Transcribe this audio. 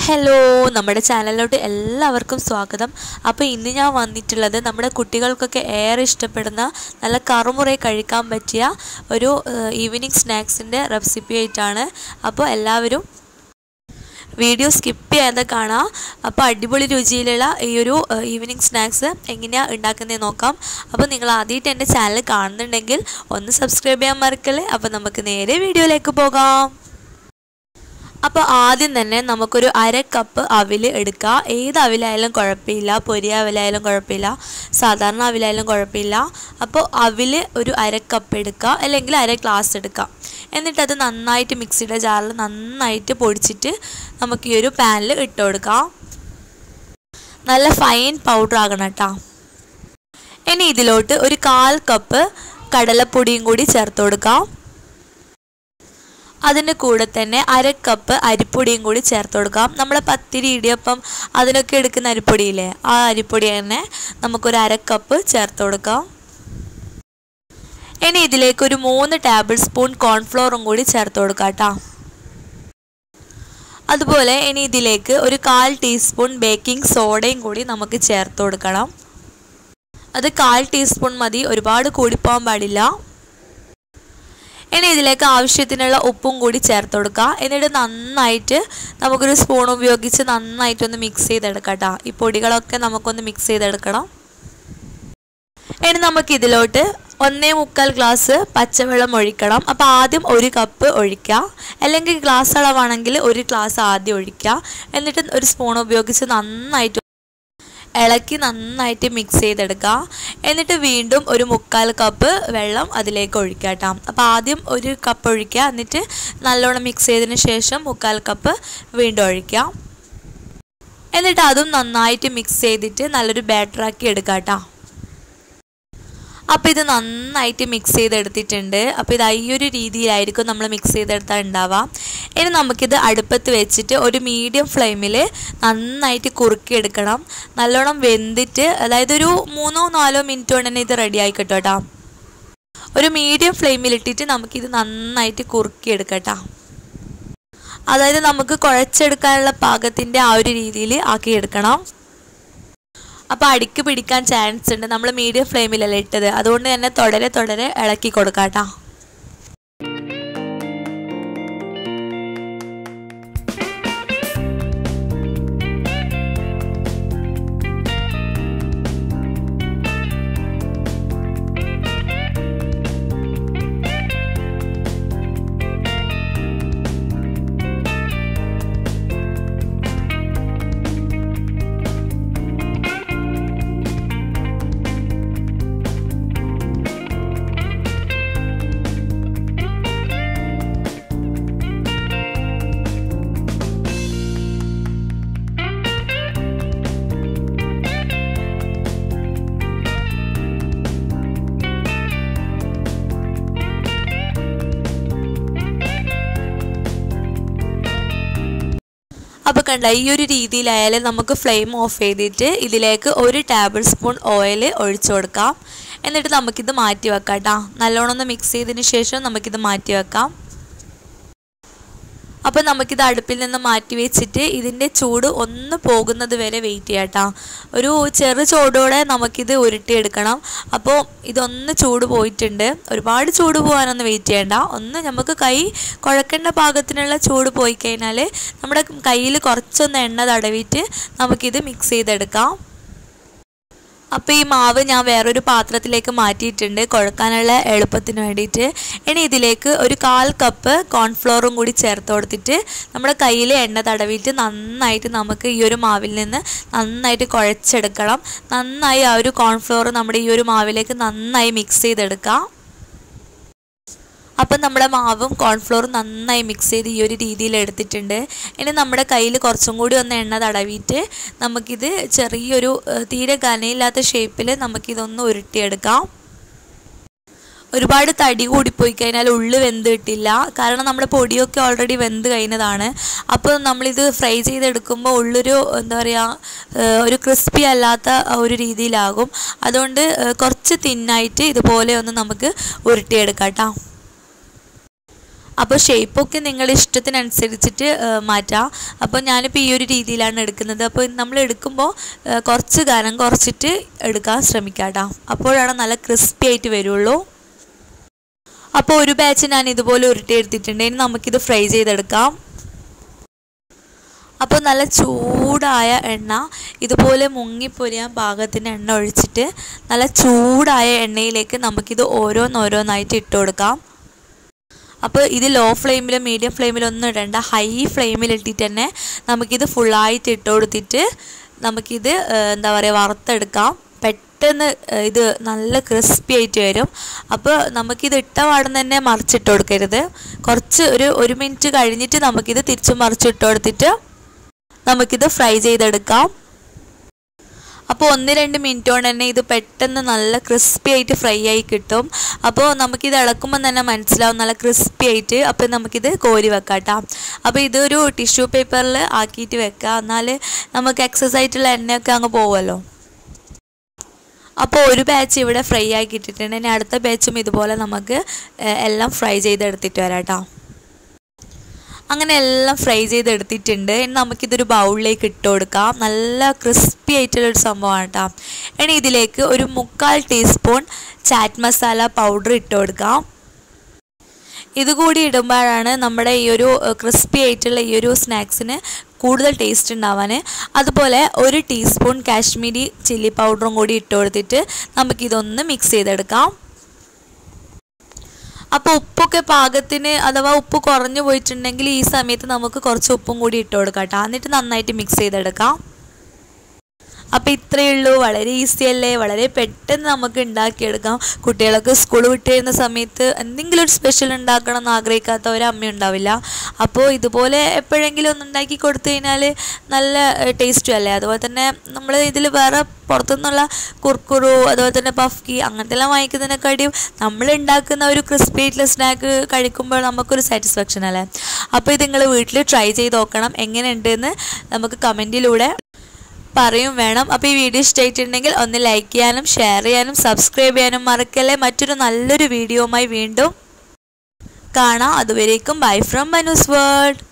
hello നമ്മുടെ ചാനലിലോട്ട് എല്ലാവർക്കും സ്വാഗതം അപ്പോൾ ഇന്ന് ഞാൻ വന്നിട്ടുള്ളത് നമ്മുടെ കുട്ടികൾക്കൊക്കെ ഏറെ ഇഷ്ടപ്പെടുന്ന നല്ല കറുമുറെ കഴിക്കാൻ പറ്റിയ ഒരു ഈവനിങ് സ്നാക്സിൻ്റെ റെസിപ്പി ആയിട്ടാണ് അപ്പോൾ എല്ലാവരും വീഡിയോ സ്കിപ്പ് ചെയ്യാതെ കാണാം അപ്പോൾ അടിപൊളി രുചിയിലുള്ള ഈ ഒരു ഈവനിങ് സ്നാക്സ് എങ്ങനെയാണ് ഉണ്ടാക്കുന്നത് നോക്കാം അപ്പോൾ നിങ്ങൾ ആദ്യമായിട്ട് എൻ്റെ ചാനൽ കാണുന്നുണ്ടെങ്കിൽ ഒന്ന് സബ്സ്ക്രൈബ് ചെയ്യാൻ മറക്കല്ലേ അപ്പോൾ നമുക്ക് നേരെ വീഡിയോയിലേക്ക് പോകാം അപ്പോൾ ആദ്യം തന്നെ നമുക്കൊരു അര കപ്പ് അവിൽ എടുക്കുക ഏത് അവിലായാലും കുഴപ്പമില്ല പൊരിയ അവിലായാലും കുഴപ്പമില്ല സാധാരണ അവിലായാലും കുഴപ്പമില്ല അപ്പോൾ അവിൽ ഒരു അര കപ്പ് എടുക്കുക അല്ലെങ്കിൽ അര ഗ്ലാസ് എടുക്കുക എന്നിട്ട് അത് നന്നായിട്ട് മിക്സിയുടെ ജാറിൽ നന്നായിട്ട് പൊടിച്ചിട്ട് നമുക്ക് ഈ ഒരു പാനിൽ ഇട്ട് കൊടുക്കാം നല്ല ഫൈൻ പൗഡർ ആകണം കേട്ടോ ഇനി ഇതിലോട്ട് ഒരു കാൽ കപ്പ് കടലപ്പൊടിയും കൂടി ചേർത്ത് കൊടുക്കാം അതിൻ്റെ കൂടെ തന്നെ അര കപ്പ് അരിപ്പൊടിയും കൂടി ചേർത്ത് കൊടുക്കാം നമ്മൾ പത്തിരി ഇടിയപ്പം അതിനൊക്കെ എടുക്കുന്ന അരിപ്പൊടിയില്ലേ ആ അരിപ്പൊടി തന്നെ നമുക്കൊരു അര കപ്പ് ചേർത്ത് കൊടുക്കാം ഇനി ഇതിലേക്ക് ഒരു മൂന്ന് ടേബിൾ സ്പൂൺ കോൺഫ്ലോറും കൂടി ചേർത്ത് കൊടുക്കാം കേട്ടോ അതുപോലെ ഇനി ഇതിലേക്ക് ഒരു കാൽ ടീസ്പൂൺ ബേക്കിംഗ് സോഡയും കൂടി നമുക്ക് ചേർത്ത് കൊടുക്കണം അത് കാൽ ടീസ്പൂൺ മതി ഒരുപാട് കൂടിപ്പോകാൻ പാടില്ല ഇനി ഇതിലേക്ക് ആവശ്യത്തിനുള്ള ഉപ്പും കൂടി ചേർത്ത് കൊടുക്കുക എന്നിട്ട് നന്നായിട്ട് നമുക്കൊരു സ്പൂൺ ഉപയോഗിച്ച് നന്നായിട്ടൊന്ന് മിക്സ് ചെയ്തെടുക്കാം കേട്ടോ ഈ പൊടികളൊക്കെ നമുക്കൊന്ന് മിക്സ് ചെയ്തെടുക്കണം ഇനി നമുക്ക് ഇതിലോട്ട് ഒന്നേ മുക്കാൽ ഗ്ലാസ് പച്ചവെള്ളം ഒഴിക്കണം അപ്പോൾ ആദ്യം ഒരു കപ്പ് ഒഴിക്കുക അല്ലെങ്കിൽ ഗ്ലാസ് അളവാണെങ്കിൽ ഒരു ഗ്ലാസ് ആദ്യം ഒഴിക്കുക എന്നിട്ട് ഒരു സ്പൂൺ ഉപയോഗിച്ച് നന്നായിട്ട് ഇളക്കി നന്നായിട്ട് മിക്സ് ചെയ്തെടുക്കുക എന്നിട്ട് വീണ്ടും ഒരു മുക്കാൽ കപ്പ് വെള്ളം അതിലേക്ക് ഒഴിക്കുക കേട്ടോ അപ്പോൾ ആദ്യം ഒരു കപ്പ് ഒഴിക്കുക എന്നിട്ട് നല്ലോണം മിക്സ് ചെയ്തതിന് ശേഷം മുക്കാൽ കപ്പ് വീണ്ടും ഒഴിക്കുക എന്നിട്ട് അതും നന്നായിട്ട് മിക്സ് ചെയ്തിട്ട് നല്ലൊരു ബാറ്ററാക്കി എടുക്കുക കേട്ടോ അപ്പോൾ ഇത് നന്നായിട്ട് മിക്സ് ചെയ്തെടുത്തിട്ടുണ്ട് അപ്പോൾ ഇത് ഈ ഒരു രീതിയിലായിരിക്കും നമ്മൾ മിക്സ് ചെയ്തെടുത്താൽ ഉണ്ടാവാം ഇനി നമുക്കിത് അടുപ്പത്ത് വെച്ചിട്ട് ഒരു മീഡിയം ഫ്ലെയിമിൽ നന്നായിട്ട് കുറുക്കിയെടുക്കണം നല്ലോണം വെന്തിട്ട് അതായത് ഒരു മൂന്നോ നാലോ മിനിറ്റ് കൊണ്ട് തന്നെ ഇത് റെഡി ആയി കിട്ടും കേട്ടോ ഒരു മീഡിയം ഫ്ലെയിമിൽ ഇട്ടിട്ട് നമുക്കിത് നന്നായിട്ട് കുറുക്കിയെടുക്കട്ടോ അതായത് നമുക്ക് കുഴച്ചെടുക്കാനുള്ള പാകത്തിൻ്റെ ആ ഒരു രീതിയിൽ ആക്കിയെടുക്കണം അപ്പോൾ അടിക്ക് പിടിക്കാൻ ചാൻസ് ഉണ്ട് നമ്മൾ മീഡിയം ഫ്ലെയിമിലല്ലേ ഇട്ടത് അതുകൊണ്ട് തന്നെ തുടരെ തുടരെ ഇളക്കി കൊടുക്കാം കേട്ടോ അപ്പോൾ കണ്ട ഈ ഒരു രീതിയിലായാലും നമുക്ക് ഫ്ലെയിം ഓഫ് ചെയ്തിട്ട് ഇതിലേക്ക് ഒരു ടേബിൾ സ്പൂൺ ഓയിൽ ഒഴിച്ചു കൊടുക്കാം എന്നിട്ട് നമുക്കിത് മാറ്റി വെക്കാം കേട്ടോ നല്ലോണം ഒന്ന് മിക്സ് ചെയ്തതിന് ശേഷം നമുക്കിത് മാറ്റി വെക്കാം അപ്പോൾ നമുക്കിത് അടുപ്പിൽ നിന്ന് മാറ്റി വെച്ചിട്ട് ഇതിൻ്റെ ചൂട് ഒന്ന് പോകുന്നത് വരെ വെയിറ്റ് ചെയ്യാം കേട്ടോ ഒരു ചെറു ചൂടോടെ നമുക്കിത് ഉരുട്ടിയെടുക്കണം അപ്പോൾ ഇതൊന്ന് ചൂട് പോയിട്ടുണ്ട് ഒരുപാട് ചൂട് പോകാനൊന്നും വെയിറ്റ് ചെയ്യണ്ട ഒന്ന് നമുക്ക് കൈ കുഴക്കേണ്ട പാകത്തിനുള്ള ചൂട് പോയി കഴിഞ്ഞാൽ നമ്മുടെ കയ്യിൽ കുറച്ചൊന്ന് എണ്ണ തടവിയിട്ട് നമുക്കിത് മിക്സ് ചെയ്തെടുക്കാം അപ്പോൾ ഈ മാവ് ഞാൻ വേറൊരു പാത്രത്തിലേക്ക് മാറ്റിയിട്ടുണ്ട് കുഴക്കാനുള്ള എളുപ്പത്തിന് വേണ്ടിയിട്ട് ഇനി ഇതിലേക്ക് ഒരു കാൽ കപ്പ് കോൺഫ്ലോറും കൂടി ചേർത്ത് കൊടുത്തിട്ട് നമ്മുടെ കയ്യിൽ എണ്ണ തടവിയിട്ട് നന്നായിട്ട് നമുക്ക് ഈ ഒരു മാവിൽ നിന്ന് നന്നായിട്ട് കുഴച്ചെടുക്കണം നന്നായി ആ ഒരു കോൺഫ്ലോർ നമ്മുടെ ഈ ഒരു മാവിലേക്ക് നന്നായി മിക്സ് ചെയ്തെടുക്കാം അപ്പം നമ്മുടെ മാവും കോൺഫ്ലോറും നന്നായി മിക്സ് ചെയ്ത് ഈ ഒരു രീതിയിൽ എടുത്തിട്ടുണ്ട് ഇനി നമ്മുടെ കയ്യിൽ കുറച്ചും കൂടി ഒന്ന് എണ്ണ തടവിയിട്ട് നമുക്കിത് ചെറിയൊരു തീരെ ഘനയില്ലാത്ത ഷേപ്പിൽ നമുക്കിതൊന്ന് ഉരുട്ടിയെടുക്കാം ഒരുപാട് തടി കൂടിപ്പോയി കഴിഞ്ഞാൽ ഉള്ളു വെന്ത് കിട്ടില്ല കാരണം നമ്മുടെ പൊടിയൊക്കെ ഓൾറെഡി വെന്ത് കഴിഞ്ഞതാണ് അപ്പോൾ നമ്മളിത് ഫ്രൈ ചെയ്തെടുക്കുമ്പോൾ ഉള്ളൊരു എന്താ പറയുക ഒരു ക്രിസ്പി അല്ലാത്ത ഒരു രീതിയിലാകും അതുകൊണ്ട് കുറച്ച് തിന്നായിട്ട് ഇതുപോലെ ഒന്ന് നമുക്ക് ഉരുട്ടിയെടുക്കാം കേട്ടോ അപ്പോൾ ഷേപ്പൊക്കെ നിങ്ങളുടെ ഇഷ്ടത്തിനനുസരിച്ചിട്ട് ഏഹ്, മാറ്റാം അപ്പോൾ ഞാനിപ്പോൾ ഈ ഒരു രീതിയിലാണ് എടുക്കുന്നത് അപ്പോൾ നമ്മൾ എടുക്കുമ്പോൾ ഏഹ്, കുറച്ച് കനം കുറച്ചിട്ട് എടുക്കാൻ ശ്രമിക്കാം കേട്ടോ അപ്പോഴാണ് നല്ല ക്രിസ്പി ആയിട്ട് വരുള്ളൂ അപ്പോൾ ഒരു ബാച്ച് ഞാൻ ഇതുപോലെ ഉരുട്ടി എടുത്തിട്ടുണ്ട് ഇനി നമുക്കിത് ഫ്രൈ ചെയ്തെടുക്കാം അപ്പോൾ നല്ല ചൂടായ എണ്ണ ഇതുപോലെ മുങ്ങിപ്പൊരിയാൻ പാകത്തിന് എണ്ണ ഒഴിച്ചിട്ട് നല്ല ചൂടായ എണ്ണയിലേക്ക് നമുക്കിത് ഓരോന്നോരോന്നായിട്ട് ഇട്ട് കൊടുക്കാം അപ്പോൾ ഇത് ലോ ഫ്ലെയിമിലോ മീഡിയം ഫ്ലെയിമിലോ ഒന്നും ഇടണ്ട ഹൈ ഫ്ലെയിമിൽ ഇട്ടിട്ട് തന്നെ നമുക്കിത് ഫുള്ളായിട്ട് ഇട്ട് കൊടുത്തിട്ട് നമുക്കിത് ഏഹ്, എന്താ പറയുക വറുത്തെടുക്കാം പെട്ടെന്ന് ഏഹ്, ഇത് നല്ല ക്രിസ്പി ആയിട്ട് വരും അപ്പോൾ നമുക്കിത് ഇട്ട പാടുന്ന തന്നെ മറിച്ചിട്ട് കൊടുക്കരുത് കുറച്ച് ഒരു ഒരു മിനിറ്റ് കഴിഞ്ഞിട്ട് നമുക്കിത് തിരിച്ച് മറിച്ചിട്ട് കൊടുത്തിട്ട് നമുക്കിത് ഫ്രൈ ചെയ്തെടുക്കാം അപ്പോൾ ഒന്ന് രണ്ട് മിനിറ്റ് കൊണ്ട് തന്നെ ഇത് പെട്ടെന്ന് നല്ല ക്രിസ്പി ആയിട്ട് ഫ്രൈ ആയി കിട്ടും അപ്പോൾ നമുക്കിത് ഇളക്കുമ്പോൾ തന്നെ മനസ്സിലാവും നല്ല ക്രിസ്പി ആയിട്ട് അപ്പോൾ നമുക്കിത് കോരി വെക്കാം കേട്ടോ അപ്പോൾ ഇതൊരു ടിഷ്യൂ പേപ്പറിൽ ആക്കിയിട്ട് വെക്കുക എന്നാൽ നമുക്ക് എക്സസ് ആയിട്ടുള്ള എണ്ണയൊക്കെ അങ്ങ് പോകുമല്ലോ അപ്പോൾ ഒരു ബാച്ച് ഇവിടെ ഫ്രൈ ആക്കി ഇട്ടിട്ടുണ്ട് ഇനി അടുത്ത ബാച്ചും ഇതുപോലെ നമുക്ക് ഏഹ്, എല്ലാം ഫ്രൈ ചെയ്തെടുത്തിട്ട് വരാം കേട്ടോ അങ്ങനെ എല്ലാം ഫ്രൈ ചെയ്തെടുത്തിട്ടുണ്ട് ഇനി നമുക്കിതൊരു ബൗളിലേക്ക് ഇട്ട് കൊടുക്കാം നല്ല ക്രിസ്പി ആയിട്ടുള്ളൊരു സംഭവമാണ് കേട്ടോ ഇനി ഇതിലേക്ക് ഒരു മുക്കാൽ ടീസ്പൂൺ ചാറ്റ് മസാല പൗഡർ ഇട്ട് കൊടുക്കാം ഇതുകൂടി ഇടുമ്പോഴാണ് നമ്മുടെ ഈ ഒരു ക്രിസ്പി ആയിട്ടുള്ള ഈ ഒരു സ്നാക്സിന് കൂടുതൽ ടേസ്റ്റ് ഉണ്ടാവാൻ അതുപോലെ ഒരു ടീസ്പൂൺ കാശ്മീരി ചില്ലി പൗഡറും കൂടി ഇട്ട് കൊടുത്തിട്ട് നമുക്കിതൊന്ന് മിക്സ് ചെയ്തെടുക്കാം അപ്പോൾ ഉപ്പൊക്കെ പാകത്തിന് അഥവാ ഉപ്പ് കുറഞ്ഞു പോയിട്ടുണ്ടെങ്കിൽ ഈ സമയത്ത് നമുക്ക് കുറച്ച് ഉപ്പും കൂടി ഇട്ട് കൊടുക്കാം കേട്ടോ എന്നിട്ട് നന്നായിട്ട് മിക്സ് ചെയ്തെടുക്കാം അപ്പോൾ ഇത്രയേ ഉള്ളൂ വളരെ ഈസി അല്ലേ വളരെ പെട്ടെന്ന് നമുക്ക് ഉണ്ടാക്കിയെടുക്കാം കുട്ടികളൊക്കെ സ്കൂൾ വിട്ട് വരുന്ന സമയത്ത് എന്തെങ്കിലും ഒരു സ്പെഷ്യൽ ഉണ്ടാക്കണം എന്ന് ആഗ്രഹിക്കാത്ത ഒരു അമ്മ ഉണ്ടാവില്ല അപ്പോൾ ഇതുപോലെ എപ്പോഴെങ്കിലും ഒന്ന് ഉണ്ടാക്കി കൊടുത്തു കഴിഞ്ഞാൽ നല്ല ടേസ്റ്റും അല്ലേ അതുപോലെ തന്നെ നമ്മൾ ഇതിൽ വേറെ പുറത്തുനിന്നുള്ള കുർക്കുറു അതുപോലെ തന്നെ പഫ്കി അങ്ങനത്തെ എല്ലാം വാങ്ങിക്കുന്നതിനെക്കാട്ടിയും നമ്മൾ ഉണ്ടാക്കുന്ന ഒരു ക്രിസ്പി ആയിട്ടുള്ള സ്നാക്ക് കഴിക്കുമ്പോൾ നമുക്കൊരു സാറ്റിസ്ഫാക്ഷൻ അല്ലേ അപ്പോൾ ഇത് നിങ്ങൾ വീട്ടിൽ ട്രൈ ചെയ്ത് നോക്കണം എങ്ങനെയുണ്ടെന്ന് നമുക്ക് കമൻറ്റിലൂടെ പറയും വേണം അപ്പോൾ ഈ വീഡിയോ ഇഷ്ടമായിട്ടുണ്ടെങ്കിൽ ഒന്ന് ലൈക്ക് ചെയ്യാനും ഷെയർ ചെയ്യാനും സബ്സ്ക്രൈബ് ചെയ്യാനും മറക്കല്ലേ മറ്റൊരു നല്ലൊരു വീഡിയോയുമായി വീണ്ടും കാണാം അതുവരേക്കും ബൈ ഫ്രം മനൂസ് വേൾഡ്